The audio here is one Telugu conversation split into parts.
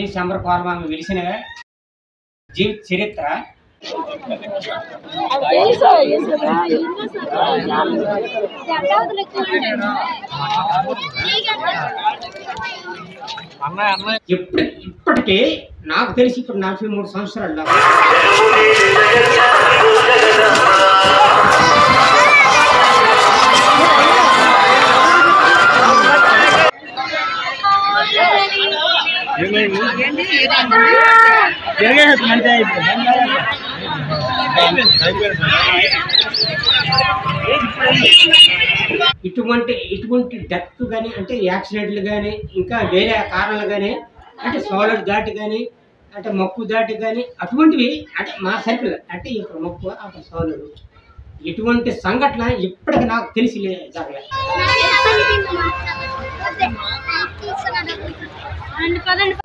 తల్లి శంబర పాలమామ వెలిసిన జీవిత చరిత్ర ఇప్పుడు ఇప్పటికే నాకు తెలిసి ఇప్పుడు నలభై మూడు సంవత్సరాలు నాకు. ఇటువంటి ఇటువంటి డెత్ కానీ అంటే యాక్సిడెంట్లు కానీ ఇంకా వేరే కారణాలు కానీ అంటే సోలర్ దాటి కానీ అంటే మొక్కు దాటి కానీ అటువంటివి అంటే మా సర్కిల్ అంటే ఇక్కడ మొక్కు అక్కడ సోలరు ఇటువంటి సంఘటన ఇప్పటికి నాకు తెలిసి లే- జరగలేదు పదండి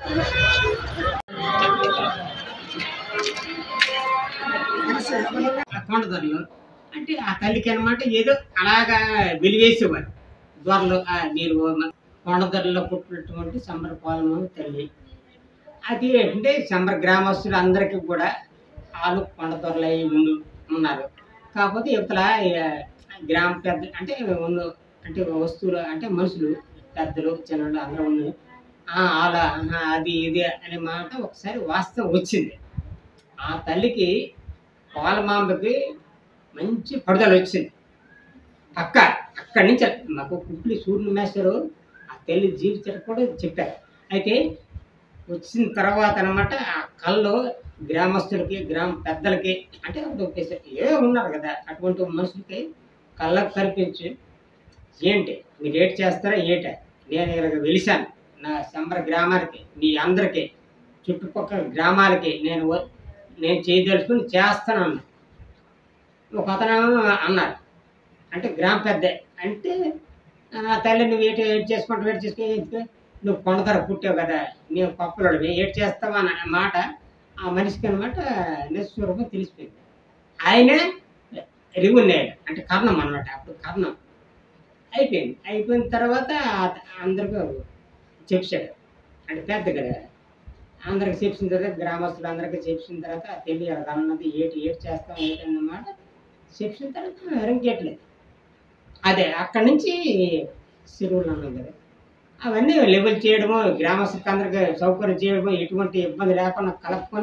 ఆ కొండదొరలు అంటే ఆ తల్లికి అనమాట ఏదో అలాగా వెలివేసేవారు దొరలు ఆ మీరు కొండదొరలో పుట్టినటువంటి సంబరపాలెము తల్లి అది ఏంటంటే సంబర గ్రామస్తులు అందరికీ కూడా వాళ్ళు కొండదొరలు అయి ఉండు ఉన్నారు కాకపోతే ఇవతల ఆ, గ్రామ పెద్ద అంటే ఉన్న అంటే వస్తువులు అంటే మనుషులు పెద్దలు చిన్నలు అందరూ ఉన్నారు ఆ, అలా ఆహా, అది ఇది అనే మాట ఒకసారి వాస్తవం వచ్చింది ఆ తల్లికి పాలమాంబకి మంచి పడుదల వచ్చింది అక్క అక్కడి నుంచి మాకు కుట్లి సూర్యుని మేస్తారు ఆ తల్లి జీవితం కూడా చెప్పారు అయితే వచ్చిన తర్వాత అనమాట ఆ కళ్ళు గ్రామస్తులకి గ్రామ పెద్దలకి అంటే అప్పుడు ఒకేసారి ఏ ఉన్నారు కదా అటువంటి మనుషులకి కళ్ళకు కనిపించి ఏంటి మీరు ఏటి చేస్తారా ఏట నేను ఇలాగ వెలిసాను నా సంబర గ్రామానికి మీ అందరికీ చుట్టుపక్కల గ్రామాలకి నేను వ- నేను చేయదలుచుకుని చేస్తాను అన్నా ఒక అతను అన్నారు అంటే గ్రామ పెద్ద అంటే ఆ తల్లి నువ్వు ఏటి ఏటి చేసుకుంటూ ఏటి చేసుకో ఏంటి? నువ్వు కొండతర పుట్టావు కదా నేను పప్పులోడు ఏటి చేస్తావా అన్న మాట ఆ మనిషికి అనమాట నిస్వరూపం తెలిసిపోయింది ఆయనే రివున్నాడు అంటే కర్ణం అనమాట అప్పుడు కర్ణం అయిపోయింది అయిపోయిన తర్వాత ఆ- అందరికీ చెప్పాడు అంటే పెద్ద కదా అందరికి చెప్పిన తర్వాత గ్రామస్తులు అందరికీ చెప్పిన తర్వాత తెలియాలి అన్నది ఏటి ఏటి చేస్తాం ఏంటి అన్నమాట చెప్పిన తర్వాత రింకెట్లేదు అదే అక్కడి నుంచి చెరువులు అన్నాం కదా అవన్నీ లెవెల్ చేయడము గ్రామస్తులకు అందరికీ సౌకర్యం చేయడము ఎటువంటి ఇబ్బంది లేకుండా కలుపుకొని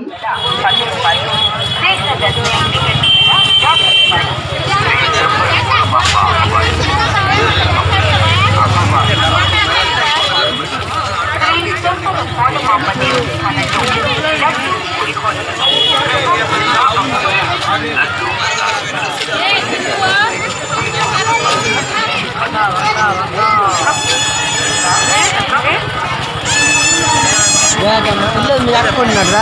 పిల్లలు మీరు అట్టుకుంటున్నారా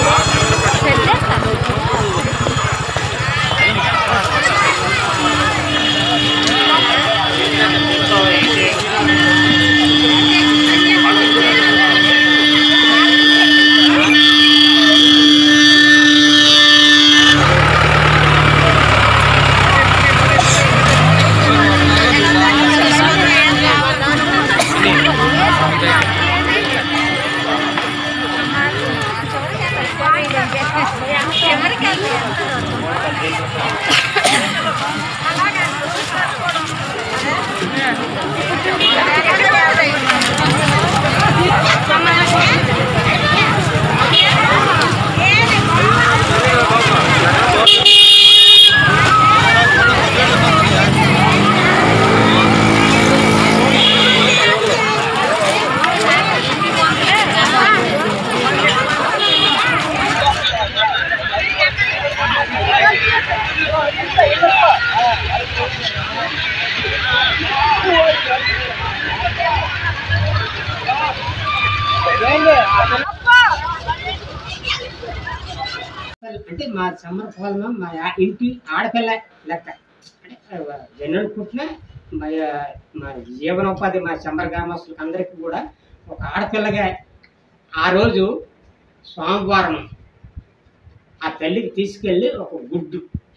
అంటే మా సమ్మర్ పాలన మా యా- ఇంటి ఆడపిల్ల లెక్క అంటే జనరల్ పుట్టిన మా మా జీవనోపాధి మా సమ్మర్ గ్రామస్తులకు అందరికీ కూడా ఒక ఆడపిల్లగా ఆ రోజు సోమవారం ఆ తల్లికి తీసుకెళ్ళి ఒక గుడ్డు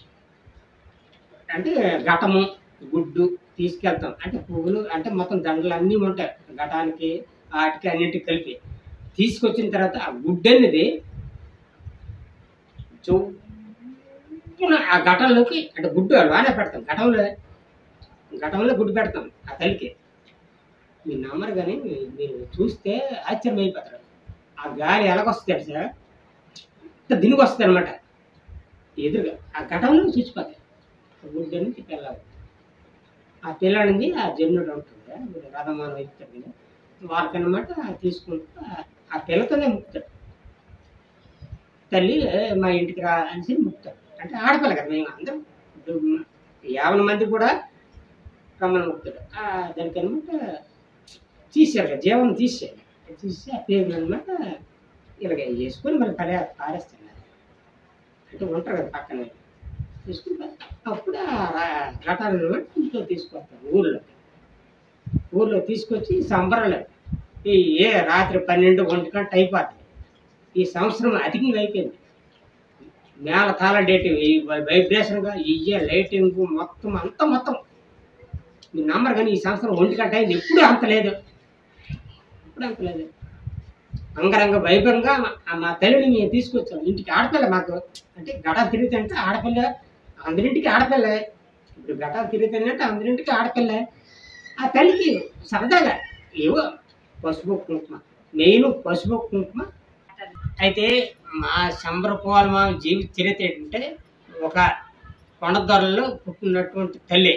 అంటే ఘటము గుడ్డు తీసుకెళ్తాం అంటే పువ్వులు అంటే మొత్తం దండలు అన్నీ ఉంటాయి ఘటానికి వాటికి అన్నింటికి కలిపి తీసుకొచ్చిన తర్వాత ఆ గుడ్డు అనేది చొప్పున ఆ ఘటంలోకి అంటే గుడ్డు వానే పెడతాం ఘటంలో ఘటంలో గుడ్డు పెడతాం ఆ తల్లికి మీరు నమ్మరు కానీ మీరు చూస్తే ఆశ్చర్యం అయిపోతారు ఆ గాలి ఎలాగొస్తుంది సార్ ఇంత దినుగు వస్తుంది అనమాట ఎదురుగా ఆ ఘటంలో చూసిపోతాయి ఆ గుడ్డు నుంచి పిల్లలు ఆ పిల్లడిని ఆ జమ్ముడు ఉంటుంది కదా, మీరు రథమానం ఇస్తారు కదా వారికన్నమాట తీసుకుంటూ ఆ- ఆ పిల్లతోనే ముక్తాడు తల్లి "ఏ, మా ఇంటికి రా అనేసి ముక్తాడు అంటే ఆడపిల్ల కదా మేము అందరం ఇప్పుడు యాభై మంది కూడా రమ్మని ముక్తాడు ఆ దానికి అనమాట తీసారు కదా జీవం తీసేయాలి తీసి ఆ పేరు అనమాట ఇలాగ వేసుకొని మళ్ళీ పడే పారేస్తాను అంటే ఉంటారు కదా పక్కన తీసుకుంటా అప్పుడు ఆ ఘటాలను అనమాట ఇంట్లో తీసుకొస్తాను ఊళ్ళో ఊళ్ళో తీసుకొచ్చి సంబరాలు ఈ ఏ రాత్రి పన్నెండు ఒంటి గంట అయిపోతుంది ఈ సంవత్సరం అధికంగా అయిపోయింది నేల తాళ డేట్ ఈ వైబ్రేషన్గా ఇయ్య లైటింగ్ మొత్తం అంతా మొత్తం మీ నంబర్ కానీ ఈ సంవత్సరం ఒంటి గంట అయింది ఎప్పుడు అంత లేదు ఎప్పుడు అంత లేదు అంగరంగ వైభవంగా మా- మా తల్లిని మేము తీసుకొచ్చాం ఇంటికి ఆడపిల్ల మాకు అంటే గట తిరుగుతుంటే ఆడపిల్ల అందరింటికి ఆడపిల్లే ఇప్పుడు గట తిరుగుతుందంటే అందరింటికి ఆడపిల్లే ఆ తల్లికి సరదాగా ఏవో పసుపు కుంకుమ మెయిన్ పసుపు కుంకుమ అయితే మా సంబరపోవాలి మా జీవిత చరిత్ర ఏంటంటే ఒక కొండదొరలో పుట్టినటువంటి తల్లి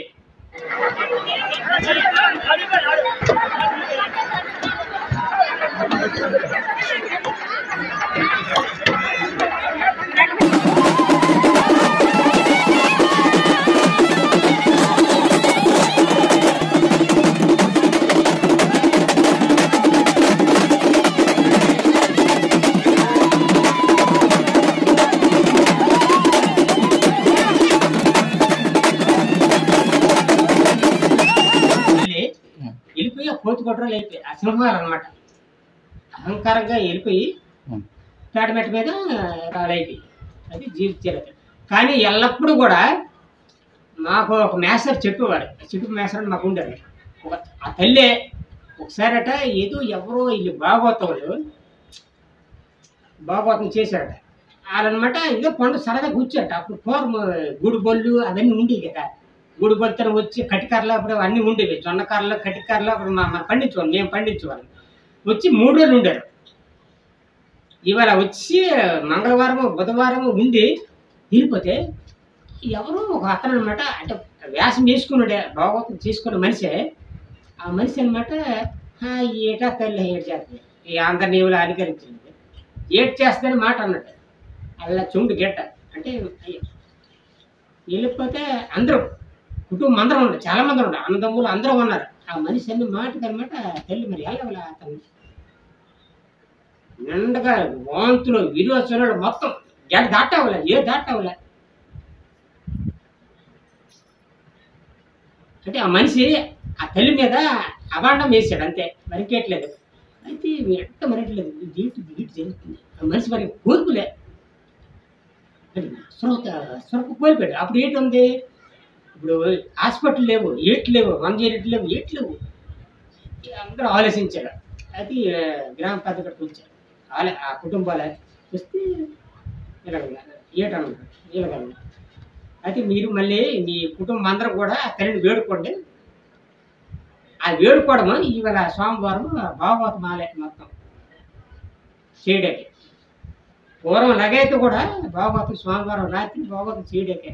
తల్లి వెళ్ళిపోయి ఆ కోతి కొట్టరాలు అయిపోయి ఆ సింహాలు అనమాట అహంకారంగా వెళ్ళిపోయి ఉం. పేటమెట్ట మీద రాలైపోయి అది జీవిత చరిత్ర కానీ ఎల్లప్పుడూ కూడా మాకు ఒక మేసర్ చెప్పేవారు చిటుకు మేసర్ అని మాకు ఉండేది ఒక ఆ తల్లి ఒకసారట ఏదో ఎవరో వీళ్ళు భాగవతంలో భాగవతం చేశారట వాళ్ళనమాట ఏదో పండు సరదా కూర్చారట అప్పుడు పూర్వం గుడి బొల్లు అవన్నీ ఉండేవి కదా గుడి బొల్తన వచ్చి కటికర్లు అప్పుడు అన్నీ ఉండేవి జొన్నకారలు కటికర్లు అప్పుడు మా మా పండించేవాళ్ళం మేము పండించేవాళ్ళం వచ్చి మూడు రోజులు ఉండారు ఇవాళ వచ్చి మంగళవారం బుధవారం ఉండి వెళ్ళిపోతే ఎవరో ఒక అతను అనమాట అంటే వ్యాసం చేసుకున్నాడే భాగవతం చేసుకున్న మనిషే ఆ మనిషి అనమాట ఏటా తల్లి ఏడు చేస్తుంది ఈ అందరిని ఎవరు అనుకరించింది ఏడు చేస్తుందని మాట అన్నట్టు అలా చెండు గెట్ట అంటే అయ్య. వెళ్ళిపోతే అందరూ కుటుంబం అందరం ఉన్నారు చాలా మంది ఉన్నారు అన్నదమ్ములు అందరూ ఉన్నారు ఆ మనిషి అన్ని మాటకి అనమాట తల్లి మరి వెళ్ళవల అతను నిండగా వాంతులు విరోచనలు మొత్తం గడ్డ దాటవలే ఏ దాటవలే అంటే ఆ మనిషి ఆ తల్లి మీద అభాండం వేసాడు అంతే మరికేయట్లేదు అయితే ఎంత మరట్లేదు ఏంటి ఏంటి జరుగుతుంది ఆ మనిషి మరి కోరుకులే స్వరూప స్వరూప కోల్పోయాడు అప్పుడు ఏంటి ఉంది ఇప్పుడు హాస్పిటల్ లేవు ఏట్లు లేవు వన్ జీరో లేవు ఏట్లు లేవు అందరూ ఆలోచించారు అది ఆ, గ్రామ పెద్ద కట్టుకు వచ్చారు వాళ్ళే ఆ కుటుంబాలే వస్తే ఇలాగ ఏటన్నారు ఇలాగ అయితే మీరు మళ్ళీ మీ కుటుంబం అందరూ కూడా ఆ తల్లిని వేడుకోండి ఆ వేడుకోవడము ఇవాళ సోమవారం భాగవత మాలే మొత్తం చేయడానికి పూర్వం లగైతే కూడా భాగవతం సోమవారం రాత్రి భాగవతం చేయడాకే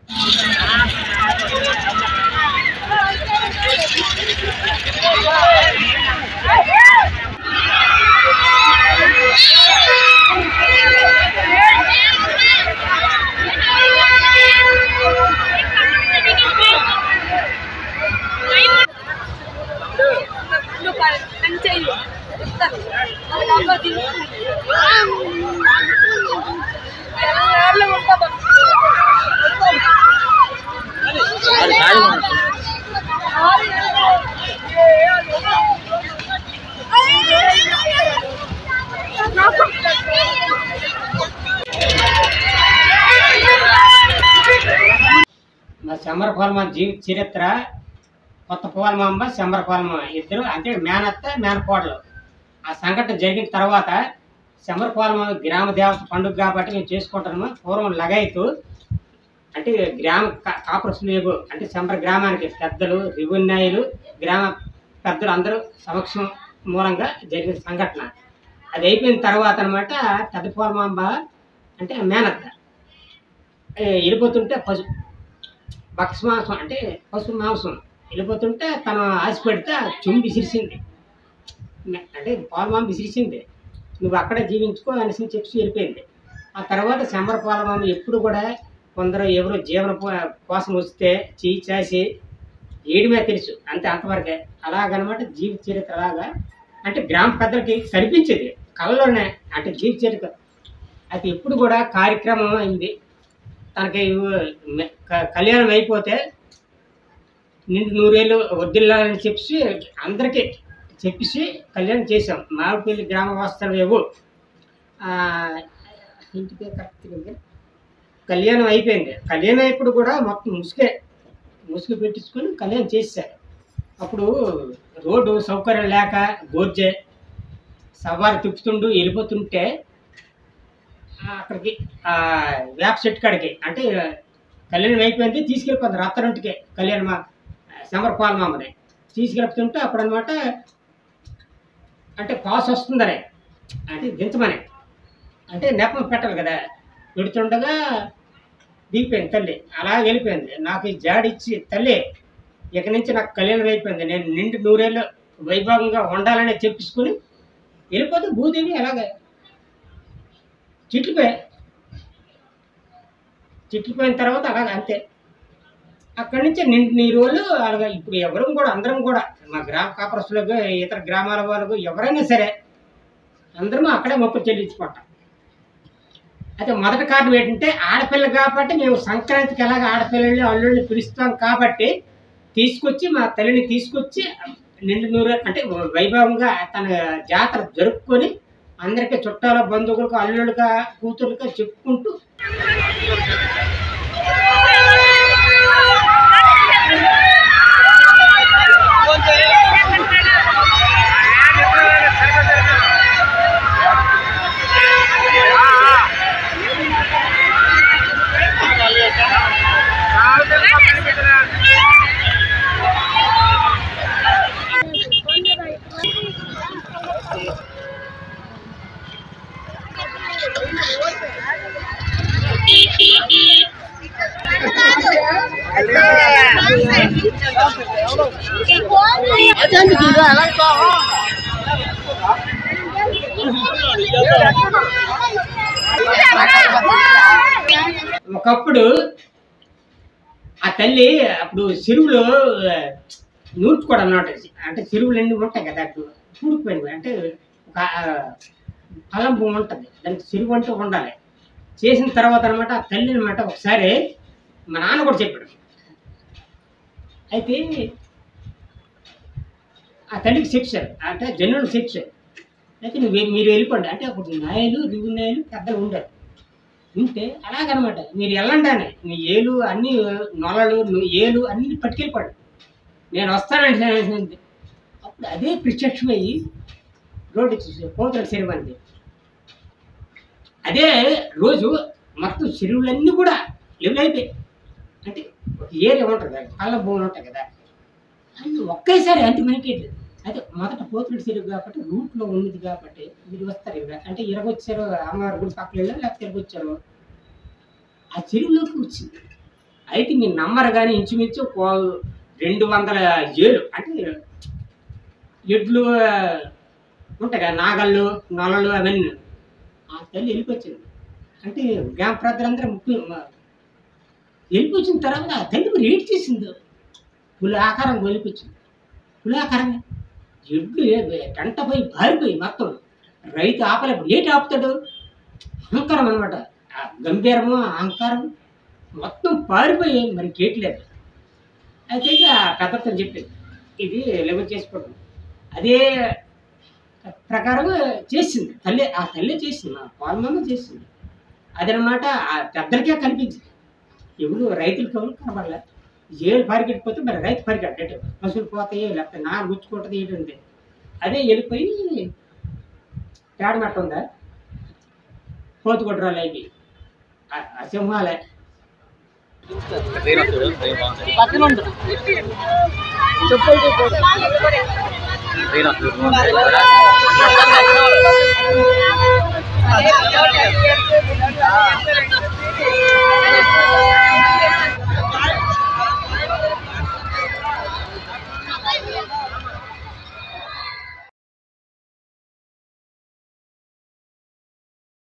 మా శంబర పోలమ్మ జీవిత చరిత్ర కొత్త పోలమాంబ శంబర పోలమ్మ ఇద్దరు అంటే మేనత్త మేనకోడలు ఆ సంఘటన జరిగిన తర్వాత శమరపాలెం గ్రామ దేవత పండుగ కాబట్టి మేము చేసుకుంటాము పూర్వం లగైతు అంటే గ్రామ కా- కాపురస్తులు అంటే శంబర గ్రామానికి పెద్దలు రివున్నాయులు గ్రామ పెద్దలు అందరూ సమక్షం మూలంగా జరిగిన సంఘటన అది అయిపోయిన తర్వాత అనమాట పెద్దపాలమాంబ అంటే మేనత్త ఏ, వెళ్ళిపోతుంటే పశు బక్స్ మాంసం అంటే పశు మాంసం వెళ్ళిపోతుంటే తన ఆశ పెడితే ఆ చెంబు విసిరిసింది మే- అంటే పాలమాంబ విసిరిసింది నువ్వు అక్కడే జీవించుకో అనేసి చెప్పి వెళ్ళిపోయింది ఆ తర్వాత శంబర పాలమాంబ ఎప్పుడు కూడా కొందరు ఎవరో జీవన పో- కోసం వస్తే చేయి చేసి ఏడిమే తెలుసు అంతే అంతవరకే అలాగనమాట జీవిత చరిత్ర అలాగా అంటే గ్రామ పెద్దలకి కనిపించేది కళ్ళలోనే అంటే జీవిత చరిత్ర అది ఎప్పుడు కూడా కార్యక్రమం అయింది తనకి మె- క- కళ్యాణం అయిపోతే నిండు నూరేళ్ళు వద్దిల్లాలని చెప్పి అందరికీ చెప్పేసి కళ్యాణం చేసాం మామిడిపల్లి గ్రామ వాస్తవం ఏవో ఇంటికి కరెక్ట్గా కళ్యాణం అయిపోయింది కళ్యాణం అయినప్పుడు కూడా మొత్తం ముసుగే ముసుగు పెట్టించుకొని కళ్యాణం చేశారు అప్పుడు రోడ్డు సౌకర్యం లేక గోర్జే సవారి తిప్పుతుండు వెళ్ళిపోతుంటే ఆ, అక్కడికి ఆ, వేప చెట్టు కాడికి అంటే కళ్యాణం అయిపోయింది తీసుకెళ్ళిపోతుంది రత్తరింటికి కళ్యాణం శంబరపాల మామని తీసుకెళ్తుంటే అప్పుడు అనమాట అంటే పాస్ వస్తుందనే అంటే దించమని అంటే నెపం పెట్టాలి కదా పెడుతుండగా దిగిపోయింది తల్లి అలా వెళ్ళిపోయింది నాకు ఈ జాడిచ్చి తల్లి ఇక నుంచి నాకు కళ్యాణం అయిపోయింది నేను నిండు నూరేళ్ళు వైభవంగా ఉండాలని చెప్పించుకుని వెళ్ళిపోతే భూదేవి అలాగే చిట్లిపోయాయి చిట్లిపోయిన తర్వాత అలాగే అంతే అక్కడి నుంచి నిండు నీ రోజులు అలాగా ఇప్పుడు ఎవరు కూడా అందరం కూడా మా గ్రామ కాపరస్తులకు ఇతర గ్రామాల వాళ్ళకు ఎవరైనా సరే అందరం అక్కడే మొక్కు చెల్లించుకుంటాం అయితే మొదటి కారణం ఏంటంటే ఆడపిల్ల కాబట్టి మేము సంక్రాంతికి ఎలాగ ఆడపిల్లల్ని అల్లుళ్ళని పిలుస్తాం కాబట్టి తీసుకొచ్చి మా తల్లిని తీసుకొచ్చి నిండు నూరు అంటే వైభవంగా తన జాతర జరుపుకొని అందరికీ చుట్టాల బంధువులకు అల్లుళ్ళుగా కూతురుగా చెప్పుకుంటూ ఒకప్పుడు ఆ తల్లి అప్పుడు చెరువులో ఆ, నూర్చుకోవడం అన్నమాట అంటే చెరువులు అన్నీ ఉంటాయి కదా అటు కూడుకుపోయినవి అంటే ఒక ఆ, పొలం భూమి ఉంటుంది దానికి చెరువు అంటూ ఉండాలి చేసిన తర్వాత అనమాట ఆ తల్లి అనమాట ఒకసారి మా నాన్న కూడా చెప్పాడు అయితే ఆ తల్లికి చెప్పారు అంటే జనులు చెప్పారు అయితే నువ్వు మీరు వెళ్ళిపోండి అంటే అప్పుడు నాయలు రివ్వు నాయలు పెద్దలు ఉండరు ఉంటే అలాగనమాట మీరు వెళ్ళండి అని మీ ఏలు అన్ని నొలలు ను- ఏలు అన్ని పట్టుకెళ్ళిపోండి నేను వస్తానండి అనేసింది. అప్పుడు అదే ప్రత్యక్షమయ్యి రోడ్డు చూసి పోతున్న చెరువు అదే రోజు మొత్తం చెరువులన్నీ కూడా లెవెల్ అయిపోయాయి అంటే ఒక ఏరియా ఉంటుంది కదా పళ్ళ భూములు ఉంటాయి కదా అన్ని ఒకేసారి అంత మనకేట్లేదు అయితే మొదట పోతుడు చెరువు కాబట్టి రూట్లో ఉన్నది కాబట్టి మీరు వస్తారు ఇక్కడ అంటే ఇరగొచ్చారు అమ్మవారి గుడి పక్కన వెళ్ళారు లేకపోతే ఇరగొచ్చారు ఆ చెరువులోకి వచ్చింది అయితే మీరు నమ్మరు కానీ ఇంచుమించు కో- రెండు వందల ఏళ్ళు అంటే ఎడ్లు ఆ, ఉంటాయి కదా నాగళ్ళు నొలలు అవన్నీ ఆ తల్లి వెళ్ళిపోయింది అంటే గ్రామ ప్రజలందరూ ముఖ్య వెళ్ళిపోయిన తర్వాత ఆ తల్లి మరి ఏడు చేసింది పులి ఆకారం వెళ్ళిపోయింది పులి ఆకారమే ఎడ్లు గంటపై పారిపోయి మొత్తం రైతు ఆపలేడు ఏటి ఆపుతాడు అహంకారం అనమాట గంభీరము అహంకారం మొత్తం పారిపోయి మరి కేట్లేదు అయితే ఇక పెద్దతో చెప్పింది ఇది లెవెల్ చేసుకోవడం అదే ప్రకారం చేసింది తల్లి ఆ తల్లి చేసింది ఆ పాలమ్మ చేసింది అదనమాట ఆ పెద్దలకే కనిపించింది ఎవరు రైతులకు ఎవరు కనబడలే ఏళ్ళు పరిగెట్టిపోతే మరి రైతు పరిగెట్టే పశువులు పోతాయి లేకపోతే నా గుచ్చుకుంటుంది ఏంటంటే అదే వెళ్ళిపోయి తేడమట్ట ఉందా పోతుకొట్రాలు అవి ఆ సింహాలే Thank you.